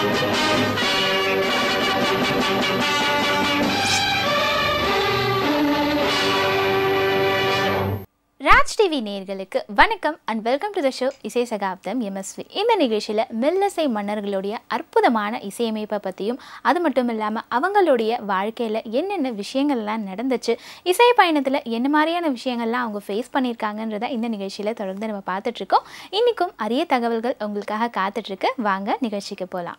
Raj TV நேயர்களுக்கு வணக்கம் and welcome to the show இசை சகாப்தம் எம்எஸ்வி இந்த நிகழ்ச்சியில் மெல்லிசை மன்னர்களுடைய அற்புதமான இசையமைப்பை பற்றியும் அது மட்டும் இல்லாமல் அவங்களுடைய வாழ்க்கையில் என்னென்ன விஷயங்கள்லாம் நடந்துச்சு இசை பயணத்தில் என்ன மாதிரியான விஷயங்கள்லாம் அவங்க ஃபேஸ் பண்ணியிருக்காங்கன்றத இந்த நிகழ்ச்சியில் தொடர்ந்து நம்ம பார்த்துட்ருக்கோம் இன்றைக்கும் அரிய தகவல்கள் உங்களுக்காக காத்துட்ருக்கு வாங்க நிகழ்ச்சிக்கு போகலாம்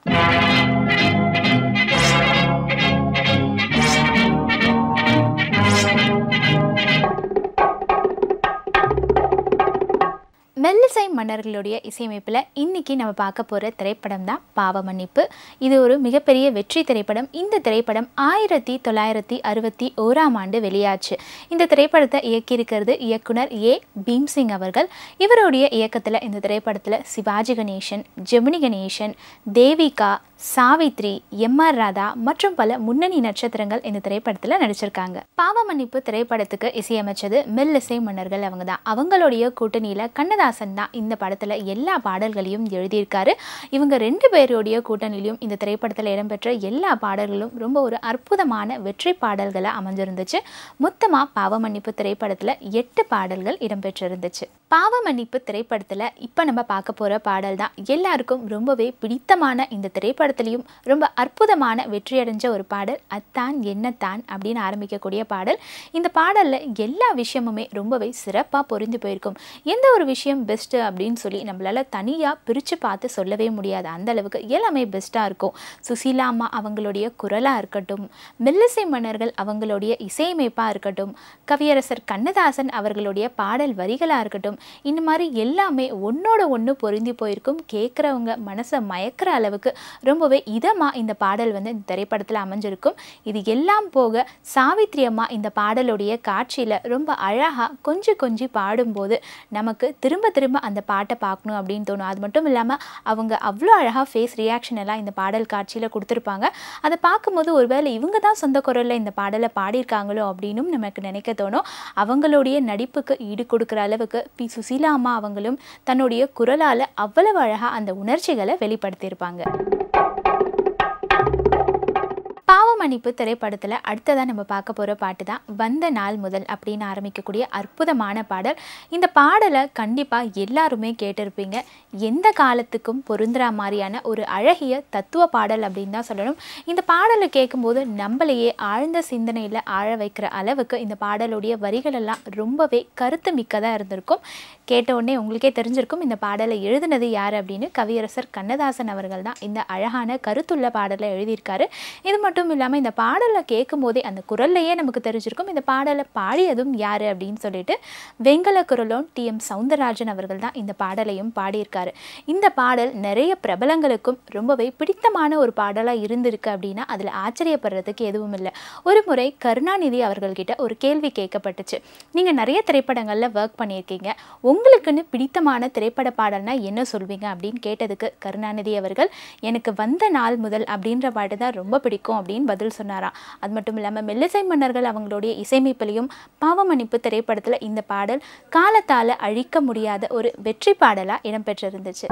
மெல்லிசை மன்னர்களுடைய இசையமைப்பில் இன்னைக்கு நம்ம பார்க்க போகிற திரைப்படம் தான் பாவ மன்னிப்பு இது ஒரு மிகப்பெரிய வெற்றி திரைப்படம் இந்த திரைப்படம் ஆயிரத்தி தொள்ளாயிரத்தி அறுபத்தி ஓராம் ஆண்டு வெளியாச்சு இந்த திரைப்படத்தை இயக்கியிருக்கிறது இயக்குனர் ஏ பீம்சிங் அவர்கள் இவருடைய இயக்கத்தில் இந்த திரைப்படத்தில் சிவாஜி கணேசன் ஜெமினி கணேசன் தேவிகா சாவித்ரி எம் ஆர் ராதா மற்றும் பல முன்னணி நட்சத்திரங்கள் இந்த திரைப்படத்தில் நடிச்சிருக்காங்க பாவ மன்னிப்பு திரைப்படத்துக்கு இசையமைச்சது மெல்லிசை மன்னர்கள் அவங்க தான் அவங்களுடைய கூட்டணியில் கண்ணதாசன் தான் இந்த படத்தில் எல்லா பாடல்களையும் எழுதியிருக்காரு இவங்க ரெண்டு பேருடைய கூட்டணியிலும் இந்த திரைப்படத்தில் இடம்பெற்ற எல்லா பாடல்களும் ரொம்ப ஒரு அற்புதமான வெற்றி பாடல்களாக அமைஞ்சிருந்துச்சு மொத்தமாக பாவ மன்னிப்பு திரைப்படத்தில் எட்டு பாடல்கள் இடம்பெற்றிருந்துச்சு பாவ மன்னிப்பு திரைப்படத்தில் இப்போ நம்ம பார்க்க போகிற பாடல் தான் எல்லாருக்கும் ரொம்பவே பிடித்தமான இந்த திரைப்படத்துலையும் ரொம்ப அற்புதமான வெற்றியடைஞ்ச ஒரு பாடல் அத்தான் என்னத்தான் அப்படின்னு ஆரம்பிக்கக்கூடிய பாடல் இந்த பாடலில் எல்லா விஷயமுமே ரொம்பவே சிறப்பாக பொருந்தி போயிருக்கும் எந்த ஒரு விஷயம் பெஸ்ட்டு அப்படின்னு சொல்லி நம்மளால் தனியாக பிரித்து பார்த்து சொல்லவே முடியாது அந்த அளவுக்கு எல்லாமே பெஸ்ட்டாக இருக்கும் சுசீலா அம்மா அவங்களுடைய குரலாக இருக்கட்டும் மெல்லிசை மன்னர்கள் அவங்களுடைய இசையமைப்பாக இருக்கட்டும் கவியரசர் கண்ணதாசன் அவர்களுடைய பாடல் வரிகளாக இருக்கட்டும் இந்த மாதிரி எல்லாமே ஒன்றோட ஒன்று பொருந்தி போயிருக்கும் கேட்குறவங்க மனசை மயக்கிற அளவுக்கு ரொம்பவே இதமாக இந்த பாடல் வந்து இந்த திரைப்படத்தில் அமைஞ்சிருக்கும் இது எல்லாம் போக சாவித்ரி அம்மா இந்த பாடலுடைய காட்சியில் ரொம்ப அழகாக கொஞ்சம் கொஞ்சம் பாடும்போது நமக்கு திரும்ப திரும்ப அந்த பாட்டை பார்க்கணும் அப்படின்னு தோணும் அது மட்டும் இல்லாமல் அவங்க அவ்வளோ அழகாக ஃபேஸ் ரியாக்ஷன் எல்லாம் இந்த பாடல் காட்சியில் கொடுத்துருப்பாங்க அதை பார்க்கும்போது ஒருவேளை இவங்க தான் சொந்த குரலில் இந்த பாடலை பாடியிருக்காங்களோ அப்படின்னும் நமக்கு நினைக்க தோணும் அவங்களுடைய நடிப்புக்கு ஈடு கொடுக்குற அளவுக்கு பி சுசீலா அம்மா அவங்களும் தன்னுடைய குரலால் அவ்வளவு அழகாக அந்த உணர்ச்சிகளை வெளிப்படுத்தியிருப்பாங்க பாவமன்னிப்பு திரைப்படத்தில் அடுத்ததாக நம்ம பார்க்க போகிற பாட்டு தான் வந்த நாள் முதல் அப்படின்னு ஆரம்பிக்கக்கூடிய அற்புதமான பாடல் இந்த பாடலை கண்டிப்பாக எல்லாருமே கேட்டிருப்பீங்க எந்த காலத்துக்கும் பொருந்துற மாதிரியான ஒரு அழகிய தத்துவ பாடல் அப்படின்னு தான் சொல்லணும் இந்த பாடலை கேட்கும்போது நம்மளையே ஆழ்ந்த சிந்தனையில் ஆழ வைக்கிற அளவுக்கு இந்த பாடலுடைய வரிகள் எல்லாம் ரொம்பவே கருத்து மிக்கதாக இருந்திருக்கும் கேட்ட உடனே உங்களுக்கே தெரிஞ்சிருக்கும் இந்த பாடலை எழுதினது யார் அப்படின்னு கவியரசர் கண்ணதாசன் அவர்கள் தான் இந்த அழகான கருத்துள்ள பாடலை எழுதியிருக்காரு இது மட்டும் இல்லாமல் இந்த பாடலை கேட்கும் போதே அந்த குரல்லையே நமக்கு தெரிஞ்சிருக்கும் இந்த பாடலை பாடியதும் யார் அப்படின்னு சொல்லிட்டு வெங்கல குரலோன் டி எம் சவுந்தரராஜன் அவர்கள் தான் இந்த பாடலையும் பாடியிருக்காரு இந்த பாடல் நிறைய பிரபலங்களுக்கும் ரொம்பவே பிடித்தமான ஒரு பாடலாக இருந்திருக்கு அப்படின்னா அதில் ஆச்சரியப்படுறதுக்கு எதுவும் இல்லை ஒரு முறை கருணாநிதி அவர்கள்கிட்ட ஒரு கேள்வி கேட்கப்பட்டுச்சு நீங்கள் நிறைய திரைப்படங்களில் ஒர்க் பண்ணியிருக்கீங்க உங்களுக்குன்னு பிடித்தமான திரைப்பட பாடல்னா என்ன சொல்வீங்க அப்படின்னு கேட்டதுக்கு கருணாநிதி அவர்கள் எனக்கு வந்த நாள் முதல் அப்படின்ற பாட்டு தான் ரொம்ப பிடிக்கும் அப்படின்னு பதில் சொன்னாராம் அது மட்டும் இல்லாமல் மெல்லிசை மன்னர்கள் அவங்களுடைய இசையமைப்பிலையும் பாவமன்னிப்பு திரைப்படத்தில் இந்த பாடல் காலத்தால் அழிக்க முடியாத ஒரு வெற்றி பாடலாக இடம்பெற்றிருந்துச்சு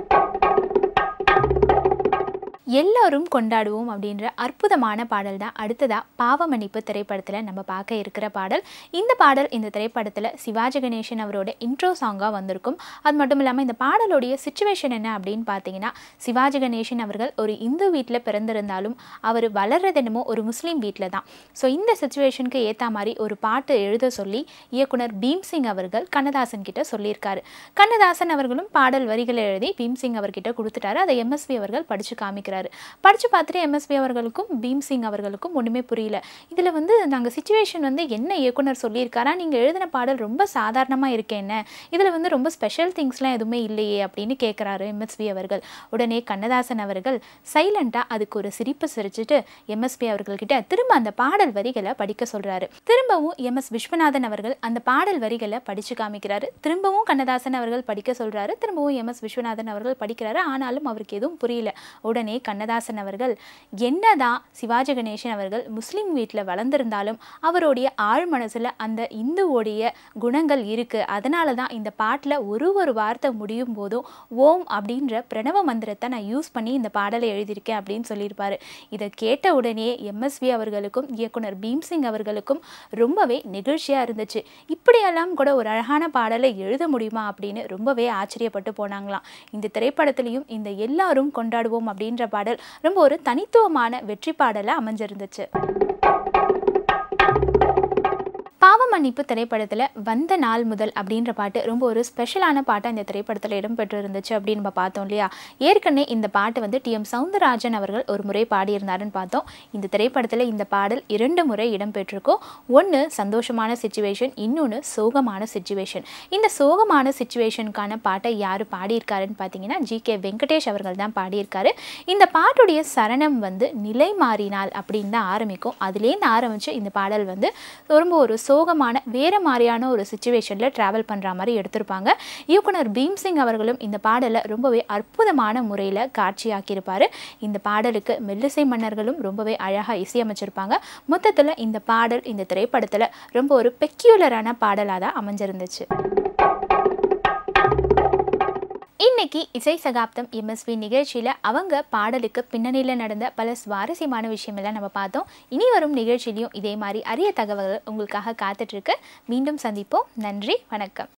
எல்லோரும் கொண்டாடுவோம் அப்படின்ற அற்புதமான பாடல் தான் அடுத்ததாக பாவமன்னிப்பு திரைப்படத்தில் நம்ம பார்க்க இருக்கிற பாடல் இந்த பாடல் இந்த திரைப்படத்தில் சிவாஜி கணேசன் அவரோட இன்ட்ரோ சாங்காக வந்திருக்கும் அது மட்டும் இல்லாமல் இந்த பாடலுடைய சுச்சுவேஷன் என்ன அப்படின்னு பார்த்தீங்கன்னா சிவாஜி கணேசன் அவர்கள் ஒரு இந்து வீட்டில் பிறந்திருந்தாலும் அவர் வளர்றது என்னமோ ஒரு முஸ்லீம் வீட்டில் தான் ஸோ இந்த சுச்சுவேஷனுக்கு ஏற்ற மாதிரி ஒரு பாட்டு எழுத சொல்லி இயக்குனர் பீம்சிங் அவர்கள் கண்ணதாசன் கிட்ட சொல்லியிருக்காரு கண்ணதாசன் அவர்களும் பாடல் வரிகளை எழுதி பீம்சிங் அவர்கிட்ட கொடுத்துட்டாரு அதை எம்எஸ்வி அவர்கள் படித்து காமிக்கிறார் சொல்கிறாரு படித்து பார்த்துட்டு எம்எஸ்பி அவர்களுக்கும் பீம்சிங் அவர்களுக்கும் ஒன்றுமே புரியல இதில் வந்து நாங்கள் சுச்சுவேஷன் வந்து என்ன இயக்குனர் சொல்லியிருக்காரா நீங்கள் எழுதின பாடல் ரொம்ப சாதாரணமாக இருக்கே என்ன இதில் வந்து ரொம்ப ஸ்பெஷல் திங்ஸ்லாம் எதுவுமே இல்லையே அப்படின்னு கேட்குறாரு எம்எஸ்பி அவர்கள் உடனே கண்ணதாசன் அவர்கள் சைலண்ட்டாக அதுக்கு ஒரு சிரிப்பு சிரிச்சுட்டு எம்எஸ்பி அவர்கள்கிட்ட திரும்ப அந்த பாடல் வரிகளை படிக்க சொல்கிறாரு திரும்பவும் எம்எஸ் விஸ்வநாதன் அவர்கள் அந்த பாடல் வரிகளை படித்து காமிக்கிறாரு திரும்பவும் கண்ணதாசன் அவர்கள் படிக்க சொல்கிறாரு திரும்பவும் எம்எஸ் விஸ்வநாதன் அவர்கள் படிக்கிறாரு ஆனாலும் அவருக்கு எதுவும் புரியல உடனே கண்ணதாசன் அவர்கள் என்னதான் சிவாஜி கணேசன் அவர்கள் முஸ்லீம் வீட்டில் வளர்ந்திருந்தாலும் அவருடைய ஆழ் மனசில் அந்த இந்துவோடைய குணங்கள் இருக்குது அதனால தான் இந்த பாட்டில் ஒரு ஒரு வார்த்தை முடியும் போதும் ஓம் அப்படின்ற பிரணவ மந்திரத்தை நான் யூஸ் பண்ணி இந்த பாடலை எழுதியிருக்கேன் அப்படின்னு சொல்லியிருப்பாரு இதை கேட்ட உடனே எம்எஸ்வி அவர்களுக்கும் இயக்குனர் பீம்சிங் அவர்களுக்கும் ரொம்பவே நெகிழ்ச்சியாக இருந்துச்சு இப்படியெல்லாம் கூட ஒரு அழகான பாடலை எழுத முடியுமா அப்படின்னு ரொம்பவே ஆச்சரியப்பட்டு போனாங்களாம் இந்த திரைப்படத்திலையும் இந்த எல்லாரும் கொண்டாடுவோம் அப்படின்ற பாடல் ரொம்ப ஒரு தனித்துவமான வெற்றி பாடலாக அமைஞ்சிருந்துச்சு பாவ மன்னிப்பு திரைப்படத்தில் வந்த நாள் முதல் அப்படின்ற பாட்டு ரொம்ப ஒரு ஸ்பெஷலான பாட்டாக இந்த திரைப்படத்தில் இடம்பெற்று இருந்துச்சு அப்படின்னு நம்ம பார்த்தோம் இல்லையா ஏற்கனவே இந்த பாட்டு வந்து டி எம் சவுந்தரராஜன் அவர்கள் ஒரு முறை பாடியிருந்தாருன்னு பார்த்தோம் இந்த திரைப்படத்தில் இந்த பாடல் இரண்டு முறை இடம்பெற்றிருக்கும் ஒன்று சந்தோஷமான சுச்சுவேஷன் இன்னொன்று சோகமான சுச்சுவேஷன் இந்த சோகமான சுச்சுவேஷனுக்கான பாட்டை யார் பாடியிருக்காருன்னு பார்த்தீங்கன்னா ஜி கே வெங்கடேஷ் அவர்கள் தான் பாடியிருக்காரு இந்த பாட்டுடைய சரணம் வந்து நிலை மாறினால் அப்படின்னு தான் ஆரம்பிக்கும் அதுலேருந்து ஆரம்பித்து இந்த பாடல் வந்து ரொம்ப ஒரு சோகமான வேறு மாதிரியான ஒரு சுச்சுவேஷனில் ட்ராவல் பண்ணுற மாதிரி எடுத்திருப்பாங்க இயக்குனர் பீம்சிங் அவர்களும் இந்த பாடலை ரொம்பவே அற்புதமான முறையில் காட்சியாக்கியிருப்பார் இந்த பாடலுக்கு மெல்லிசை மன்னர்களும் ரொம்பவே அழகாக இசையமைச்சிருப்பாங்க மொத்தத்தில் இந்த பாடல் இந்த திரைப்படத்தில் ரொம்ப ஒரு பெக்யூலரான பாடலாக தான் அமைஞ்சிருந்துச்சு இன்னைக்கு இசை சகாப்தம் எம்எஸ்வி நிகழ்ச்சியில் அவங்க பாடலுக்கு பின்னணியில் நடந்த பல சுவாரஸ்யமான விஷயமெல்லாம் நம்ம பார்த்தோம் இனி வரும் நிகழ்ச்சியிலையும் இதே மாதிரி அரிய தகவல்கள் உங்களுக்காக காத்துட்ருக்கு மீண்டும் சந்திப்போம் நன்றி வணக்கம்